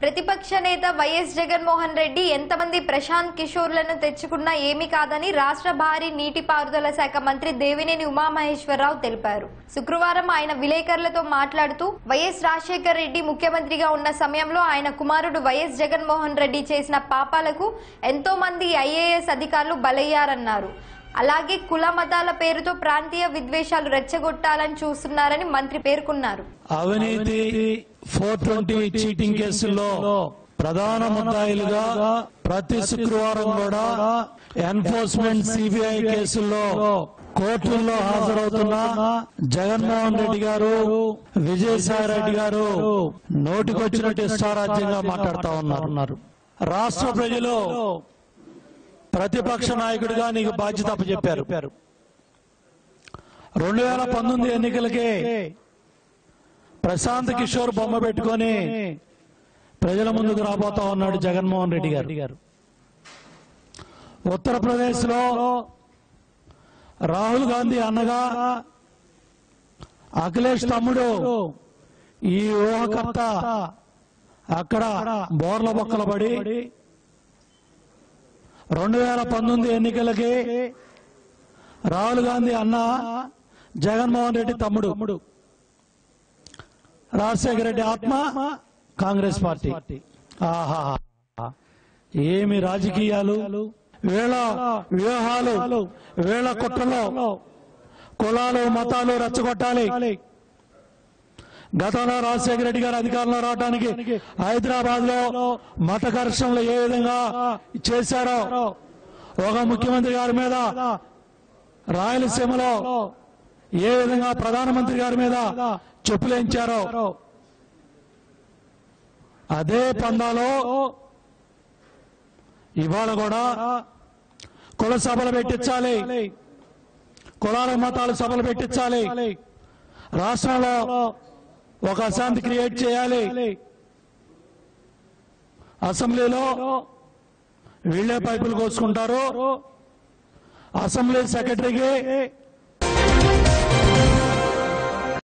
ప్రతిపక్ష నేత వైఎస్ జగన్మోహన్ రెడ్డి ఎంతమంది ప్రశాంత్ కిషోర్లను తెచ్చుకున్నా ఏమీ కాదని రాష్ట్ర భారీ నీటిపారుదల శాఖ మంత్రి దేవినేని ఉమామహేశ్వరరావు తెలిపారు శుక్రవారం ఆయన విలేకరులతో మాట్లాడుతూ వైఎస్ రాజశేఖర్ రెడ్డి ముఖ్యమంత్రిగా ఉన్న సమయంలో ఆయన కుమారుడు వైఎస్ జగన్మోహన్ రెడ్డి చేసిన పాపాలకు ఎంతో మంది ఐఏఎస్ అధికారులు బలయ్యారన్నారు అలాగే కుల మతాల పేరుతో ప్రాంతీయ విద్వేషాలు రెచ్చగొట్టాలని చూస్తున్నారని మంత్రి పేర్కొన్నారు అవినీతి ఫోర్ ట్వంటీ చీటింగ్ కేసుల్లో ప్రధాన ముద్దాయిలుగా ప్రతి శుక్రవారం కూడా ఎన్ఫోర్స్మెంట్ సిబిఐ కేసుల్లో కోర్టుల్లో హాజరవుతున్న జగన్మోహన్ రెడ్డి గారు విజయసాయి రెడ్డి గారు నోటికొచ్చినట్టు ఇష్టారాజ్యంగా మాట్లాడుతా ఉన్నారు రాష్ట్ర ప్రజలు ప్రతిపక్ష నాయకుడిగా నీకు బాధ్యత అప్పచెప్పారు రెండు వేల పంతొమ్మిది ఎన్నికలకే ప్రశాంత్ కిషోర్ బొమ్మ పెట్టుకొని ప్రజల ముందుకు రాబోతా ఉన్నాడు జగన్మోహన్ రెడ్డి గారు ఉత్తరప్రదేశ్ లో రాహుల్ గాంధీ అన్నగా అఖిలేష్ తమ్ముడు ఈ ఊహకర్త అక్కడ బోర్ల బొక్కలు పడి రెండు వేల పంతొమ్మిది ఎన్నికలకి రాహుల్ గాంధీ అన్న జగన్మోహన్ రెడ్డి తమ్ముడు రాజశేఖర రెడ్డి ఆత్మ కాంగ్రెస్ పార్టీ ఆహా ఏమి రాజకీయాలు వీళ్ళ వ్యూహాలు వీళ్ళ కుట్రలో కులాలు మతాలు రెచ్చగొట్టాలి గతంలో రాజశేఖర రెడ్డి గారు అధికారంలో రావడానికి హైదరాబాద్ లో మత ఘర్షణలు ఏ విధంగా చేశారో ఒక ముఖ్యమంత్రి గారి మీద రాయలసీమలో ఏ విధంగా ప్రధానమంత్రి గారి మీద చెప్పులేంచారో అదే పందాలో ఇవాళ కూడా కుల సభలు పెట్టించాలి కులాల మతాల సభలు పెట్టించాలి రాష్ట్రంలో ఒక అశాంతి క్రియేట్ చేయాలి అసెంబ్లీలో వీళ్ళే పైపులు కోసుకుంటారు అసెంబ్లీ సెక్రటరీకి